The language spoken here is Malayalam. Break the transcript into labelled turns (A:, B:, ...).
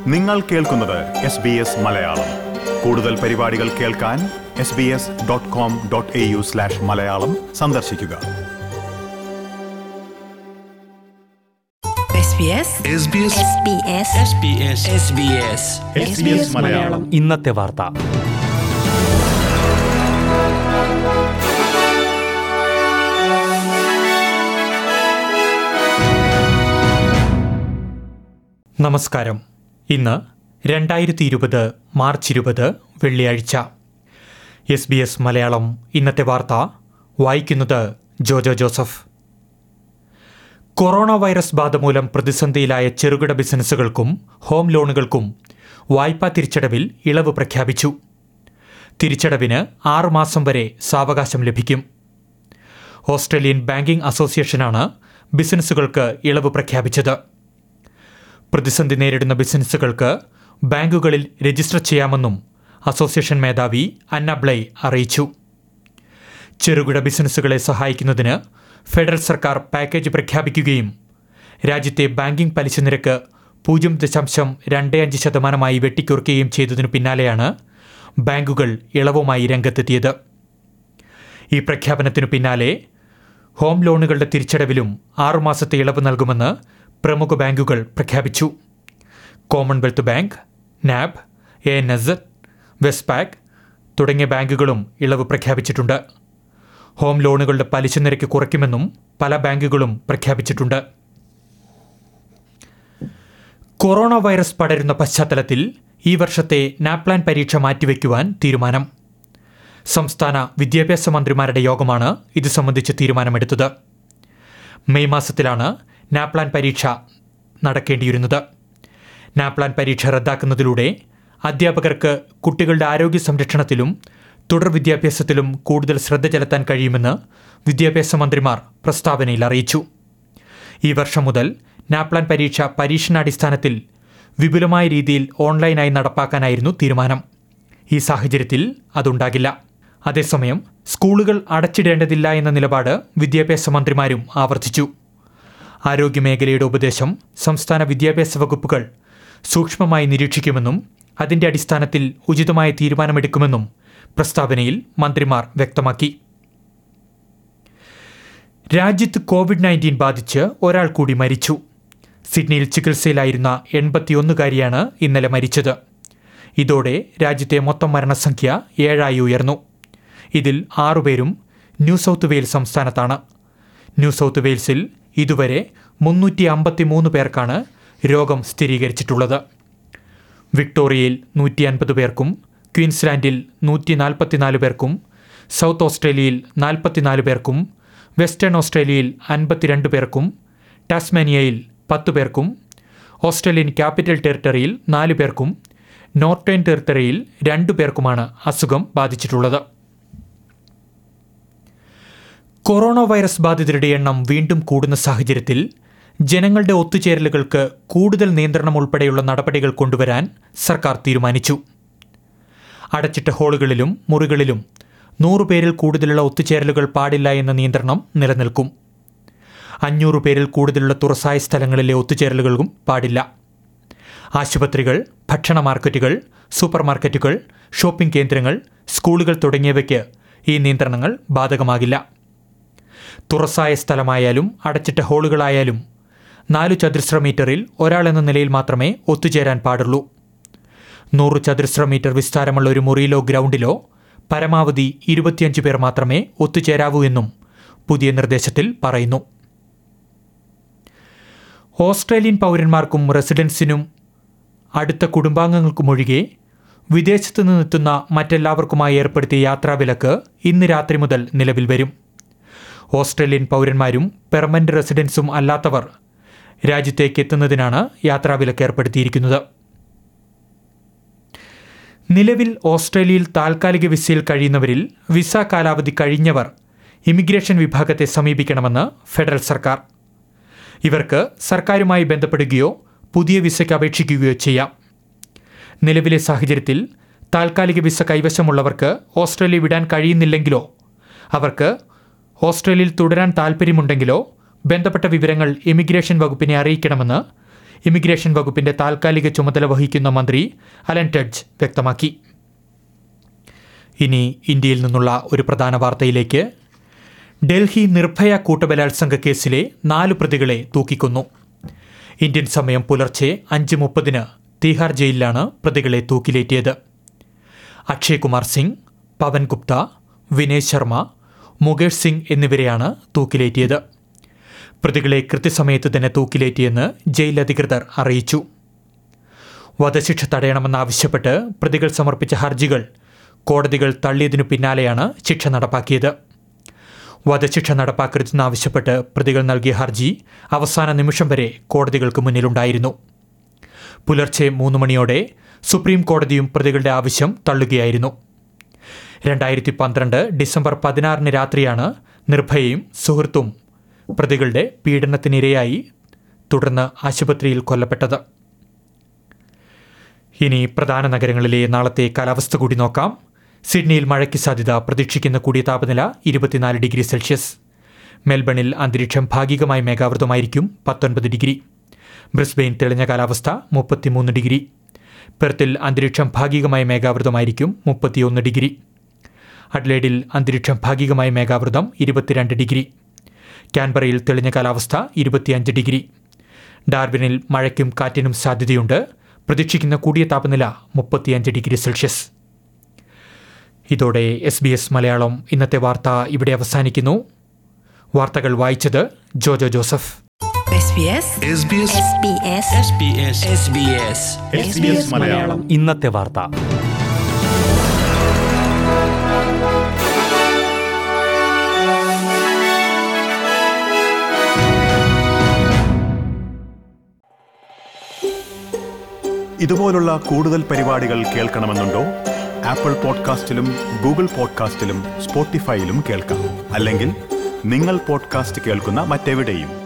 A: നിങ്ങൾ കേൾക്കുന്നത് എസ് ബി എസ് മലയാളം കൂടുതൽ പരിപാടികൾ കേൾക്കാൻ S B S dot com dot A U slash Malayalam സന്ദർശിക്കുക
B: SBS
C: SBS
B: SBS
C: SBS SBS
A: SBS Malayalam
D: ഇന്നത്തെ വാർത്ത നമസ്കാരം ഇന്ന് രണ്ടായിരത്തി ഇരുപത് മാർച്ച് ഇരുപത് വെള്ളിയാഴ്ച എസ് ബി എസ് മലയാളം ഇന്നത്തെ വാർത്ത വായിക്കുന്നത് ജോജോ ജോസഫ് കൊറോണ വൈറസ് ബാധ മൂലം പ്രതിസന്ധിയിലായ ചെറുകിട ബിസിനസ്സുകൾക്കും ഹോം ലോണുകൾക്കും വായ്പാ തിരിച്ചടവിൽ ഇളവ് പ്രഖ്യാപിച്ചു തിരിച്ചടവിന് ആറുമാസം വരെ സാവകാശം ലഭിക്കും ഓസ്ട്രേലിയൻ ബാങ്കിംഗ് അസോസിയേഷനാണ് ബിസിനസ്സുകൾക്ക് ഇളവ് പ്രഖ്യാപിച്ചത് പ്രതിസന്ധി നേരിടുന്ന ബിസിനസ്സുകൾക്ക് ബാങ്കുകളിൽ രജിസ്റ്റർ ചെയ്യാമെന്നും അസോസിയേഷൻ മേധാവി അന്ന ബ്ലൈ അറിയിച്ചു ചെറുകിട ബിസിനസ്സുകളെ സഹായിക്കുന്നതിന് ഫെഡറൽ സർക്കാർ പാക്കേജ് പ്രഖ്യാപിക്കുകയും രാജ്യത്തെ ബാങ്കിംഗ് പലിശ നിരക്ക് പൂജ്യം ദശാംശം രണ്ട് അഞ്ച് ശതമാനമായി വെട്ടിക്കുറയ്ക്കുകയും ചെയ്തതിനു പിന്നാലെയാണ് ബാങ്കുകൾ ഇളവുമായി രംഗത്തെത്തിയത് ഈ പ്രഖ്യാപനത്തിനു പിന്നാലെ ഹോം ലോണുകളുടെ തിരിച്ചടവിലും ആറുമാസത്തെ ഇളവ് നൽകുമെന്ന് പ്രമുഖ ബാങ്കുകൾ പ്രഖ്യാപിച്ചു Commonwealth Bank NAB A N S Westpac തുടങ്ങിയ ബാങ്കുകളും ഇളവ് പ്രഖ്യാപിച്ചിട്ടുണ്ട് ഹോം ലോണുകളുടെ പലിശ നിരക്ക് കുറയ്ക്കുമെന്നും പല ബാങ്കുകളും പ്രഖ്യാപിച്ചിട്ടുണ്ട് കൊറോണ വൈറസ് പടരുന്ന പശ്ചാത്തലത്തിൽ ഈ വർഷത്തെ നാപ്ലാൻ പരീക്ഷ മാറ്റിവെക്കുവാൻ തീരുമാനം സംസ്ഥാന വിദ്യാഭ്യാസ മന്ത്രിമാരുടെ യോഗമാണ് ഇത് സംബന്ധിച്ച് തീരുമാനമെടുത്തത് മെയ് മാസത്തിലാണ് നാപ്ലാൻ പരീക്ഷ നടക്കേണ്ടിയിരുന്നത് നാപ്ലാൻ പരീക്ഷ റദ്ദാക്കുന്നതിലൂടെ അധ്യാപകർക്ക് കുട്ടികളുടെ ആരോഗ്യ സംരക്ഷണത്തിലും തുടർ വിദ്യാഭ്യാസത്തിലും കൂടുതൽ ശ്രദ്ധ ചെലുത്താൻ കഴിയുമെന്ന് വിദ്യാഭ്യാസ മന്ത്രിമാർ പ്രസ്താവനയിൽ അറിയിച്ചു ഈ വർഷം മുതൽ നാപ്ലാൻ പരീക്ഷ പരീക്ഷണാടിസ്ഥാനത്തിൽ വിപുലമായ രീതിയിൽ ഓൺലൈനായി നടപ്പാക്കാനായിരുന്നു തീരുമാനം ഈ സാഹചര്യത്തിൽ അതുണ്ടാകില്ല അതേസമയം സ്കൂളുകൾ അടച്ചിടേണ്ടതില്ല എന്ന നിലപാട് വിദ്യാഭ്യാസ മന്ത്രിമാരും ആവർത്തിച്ചു ആരോഗ്യമേഖലയുടെ ഉപദേശം സംസ്ഥാന വിദ്യാഭ്യാസ വകുപ്പുകൾ സൂക്ഷ്മമായി നിരീക്ഷിക്കുമെന്നും അതിന്റെ അടിസ്ഥാനത്തിൽ ഉചിതമായ തീരുമാനമെടുക്കുമെന്നും പ്രസ്താവനയിൽ മന്ത്രിമാർ വ്യക്തമാക്കി രാജ്യത്ത് കോവിഡ് നയൻറ്റീൻ ബാധിച്ച് ഒരാൾ കൂടി മരിച്ചു സിഡ്നിയിൽ ചികിത്സയിലായിരുന്ന എൺപത്തിയൊന്നുകാരിയാണ് ഇന്നലെ മരിച്ചത് ഇതോടെ രാജ്യത്തെ മൊത്തം മരണസംഖ്യ ഏഴായി ഉയർന്നു ഇതിൽ ആറുപേരും ന്യൂ സൗത്ത് വെയിൽസ് സംസ്ഥാനത്താണ് ന്യൂ സൗത്ത് വെയിൽസിൽ ഇതുവരെ മുന്നൂറ്റി അമ്പത്തി മൂന്ന് പേർക്കാണ് രോഗം സ്ഥിരീകരിച്ചിട്ടുള്ളത് വിക്ടോറിയയിൽ നൂറ്റി അൻപത് പേർക്കും ക്വീൻസ്ലാൻഡിൽ നൂറ്റി നാൽപ്പത്തിനാല് പേർക്കും സൗത്ത് ഓസ്ട്രേലിയയിൽ നാൽപ്പത്തിനാല് പേർക്കും വെസ്റ്റേൺ ഓസ്ട്രേലിയയിൽ അൻപത്തിരണ്ട് പേർക്കും ടാസ്മാനിയയിൽ പത്ത് പേർക്കും ഓസ്ട്രേലിയൻ ക്യാപിറ്റൽ ടെറിട്ടറിയിൽ നാല് പേർക്കും നോർത്തേൺ ടെറിട്ടറിയിൽ രണ്ടു പേർക്കുമാണ് അസുഖം ബാധിച്ചിട്ടുള്ളത് കൊറോണ വൈറസ് ബാധിതരുടെ എണ്ണം വീണ്ടും കൂടുന്ന സാഹചര്യത്തിൽ ജനങ്ങളുടെ ഒത്തുചേരലുകൾക്ക് കൂടുതൽ നിയന്ത്രണം ഉൾപ്പെടെയുള്ള നടപടികൾ കൊണ്ടുവരാൻ സർക്കാർ തീരുമാനിച്ചു അടച്ചിട്ട ഹാളുകളിലും മുറികളിലും നൂറ് പേരിൽ കൂടുതലുള്ള ഒത്തുചേരലുകൾ പാടില്ല എന്ന നിയന്ത്രണം നിലനിൽക്കും അഞ്ഞൂറ് പേരിൽ കൂടുതലുള്ള തുറസായ സ്ഥലങ്ങളിലെ ഒത്തുചേരലുകളും പാടില്ല ആശുപത്രികൾ ഭക്ഷണ മാർക്കറ്റുകൾ സൂപ്പർ മാർക്കറ്റുകൾ ഷോപ്പിംഗ് കേന്ദ്രങ്ങൾ സ്കൂളുകൾ തുടങ്ങിയവയ്ക്ക് ഈ നിയന്ത്രണങ്ങൾ ബാധകമാകില്ല തുറസായ സ്ഥലമായാലും അടച്ചിട്ട ഹാളുകളായാലും നാലു ചതുരശ്ര മീറ്ററിൽ ഒരാൾ എന്ന നിലയിൽ മാത്രമേ ഒത്തുചേരാൻ പാടുള്ളൂ നൂറ് ചതുരശ്ര മീറ്റർ വിസ്താരമുള്ള ഒരു മുറിയിലോ ഗ്രൗണ്ടിലോ പരമാവധി ഇരുപത്തിയഞ്ച് പേർ മാത്രമേ ഒത്തുചേരാവൂ എന്നും പുതിയ നിർദ്ദേശത്തിൽ പറയുന്നു ഓസ്ട്രേലിയൻ പൗരന്മാർക്കും റെസിഡൻസിനും അടുത്ത കുടുംബാംഗങ്ങൾക്കുമൊഴികെ വിദേശത്തു നിന്നെത്തുന്ന മറ്റെല്ലാവർക്കുമായി ഏർപ്പെടുത്തിയ യാത്രാവിലക്ക് ഇന്ന് രാത്രി മുതൽ നിലവിൽ വരും ഓസ്ട്രേലിയൻ പൗരന്മാരും പെർമനന്റ് റെസിഡൻസും അല്ലാത്തവർ രാജ്യത്തേക്ക് എത്തുന്നതിനാണ് യാത്രാവിലക്ക് ഏർപ്പെടുത്തിയിരിക്കുന്നത് നിലവിൽ ഓസ്ട്രേലിയയിൽ താൽക്കാലിക വിസയിൽ കഴിയുന്നവരിൽ വിസ കാലാവധി കഴിഞ്ഞവർ ഇമിഗ്രേഷൻ വിഭാഗത്തെ സമീപിക്കണമെന്ന് ഫെഡറൽ സർക്കാർ ഇവർക്ക് സർക്കാരുമായി ബന്ധപ്പെടുകയോ പുതിയ വിസയ്ക്ക് അപേക്ഷിക്കുകയോ ചെയ്യാം നിലവിലെ സാഹചര്യത്തിൽ താൽക്കാലിക വിസ കൈവശമുള്ളവർക്ക് ഓസ്ട്രേലിയ വിടാൻ കഴിയുന്നില്ലെങ്കിലോ അവർക്ക് ഓസ്ട്രേലിയയിൽ തുടരാൻ താൽപ്പര്യമുണ്ടെങ്കിലോ ബന്ധപ്പെട്ട വിവരങ്ങൾ ഇമിഗ്രേഷൻ വകുപ്പിനെ അറിയിക്കണമെന്ന് ഇമിഗ്രേഷൻ വകുപ്പിന്റെ താൽക്കാലിക ചുമതല വഹിക്കുന്ന മന്ത്രി അലൻ ടെഡ്ജ് വ്യക്തമാക്കി ഇനി ഇന്ത്യയിൽ നിന്നുള്ള ഒരു പ്രധാന വാർത്തയിലേക്ക് ഡൽഹി നിർഭയ കൂട്ടബലാത്സംഗ കേസിലെ നാല് പ്രതികളെ തൂക്കിക്കൊന്നു ഇന്ത്യൻ സമയം പുലർച്ചെ അഞ്ച് മുപ്പതിന് തീഹാർ ജയിലിലാണ് പ്രതികളെ തൂക്കിലേറ്റിയത് അക്ഷയ് കുമാർ സിംഗ് പവൻ ഗുപ്ത വിനയ് ശർമ്മ മുകേഷ് സിംഗ് എന്നിവരെയാണ് തൂക്കിലേറ്റിയത് പ്രതികളെ കൃത്യസമയത്ത് തന്നെ തൂക്കിലേറ്റിയെന്ന് ജയിൽ അധികൃതർ അറിയിച്ചു വധശിക്ഷ തടയണമെന്നാവശ്യപ്പെട്ട് പ്രതികൾ സമർപ്പിച്ച ഹർജികൾ കോടതികൾ തള്ളിയതിനു പിന്നാലെയാണ് ശിക്ഷ നടപ്പാക്കിയത് വധശിക്ഷ നടപ്പാക്കരുതെന്നാവശ്യപ്പെട്ട് പ്രതികൾ നൽകിയ ഹർജി അവസാന നിമിഷം വരെ കോടതികൾക്ക് മുന്നിലുണ്ടായിരുന്നു പുലർച്ചെ മൂന്ന് മണിയോടെ സുപ്രീം കോടതിയും പ്രതികളുടെ ആവശ്യം തള്ളുകയായിരുന്നു രണ്ടായിരത്തി പന്ത്രണ്ട് ഡിസംബർ പതിനാറിന് രാത്രിയാണ് നിർഭയയും സുഹൃത്തും പ്രതികളുടെ പീഡനത്തിനിരയായി തുടർന്ന് ആശുപത്രിയിൽ കൊല്ലപ്പെട്ടത് ഇനി പ്രധാന നഗരങ്ങളിലെ നാളത്തെ കാലാവസ്ഥ കൂടി നോക്കാം സിഡ്നിയിൽ മഴയ്ക്ക് സാധ്യത പ്രതീക്ഷിക്കുന്ന കൂടിയ താപനില ഇരുപത്തിനാല് ഡിഗ്രി സെൽഷ്യസ് മെൽബണിൽ അന്തരീക്ഷം ഭാഗികമായി മേഘാവൃതമായിരിക്കും പത്തൊൻപത് ഡിഗ്രി ബ്രിസ്ബെയിൻ തെളിഞ്ഞ കാലാവസ്ഥ മുപ്പത്തിമൂന്ന് ഡിഗ്രി പെർത്തിൽ അന്തരീക്ഷം ഭാഗികമായി മേഘാവൃതമായിരിക്കും മുപ്പത്തിയൊന്ന് ഡിഗ്രി അഡ്ലേഡിൽ അന്തരീക്ഷം ഭാഗികമായി മേഘാവൃതം ഇരുപത്തിരണ്ട് ഡിഗ്രി കാൻബറയിൽ തെളിഞ്ഞ കാലാവസ്ഥ ഇരുപത്തിയഞ്ച് ഡിഗ്രി ഡാർബിനിൽ മഴയ്ക്കും കാറ്റിനും സാധ്യതയുണ്ട് പ്രതീക്ഷിക്കുന്ന കൂടിയ താപനില മുപ്പത്തിയഞ്ച് ഡിഗ്രി സെൽഷ്യസ് ഇതോടെ എസ് ബി എസ് മലയാളം ഇന്നത്തെ വാർത്ത ഇവിടെ അവസാനിക്കുന്നു വാർത്തകൾ വായിച്ചത് Jojo Joseph
B: SBS
E: SBS
B: SBS
C: SBS SBS
A: SBS Malayalam
F: ഇന്നത്തെ വാർത്ത
A: ഇതുപോലുള്ള കൂടുതൽ പരിപാടികൾ കേൾക്കണമെന്നുണ്ടോ ആപ്പിൾ പോഡ്കാസ്റ്റിലും ഗൂഗിൾ പോഡ്കാസ്റ്റിലും സ്പോട്ടിഫൈയിലും കേൾക്കാം അല്ലെങ്കിൽ നിങ്ങൾ പോഡ്കാസ്റ്റ് കേൾക്കുന്ന മറ്റെവിടെയും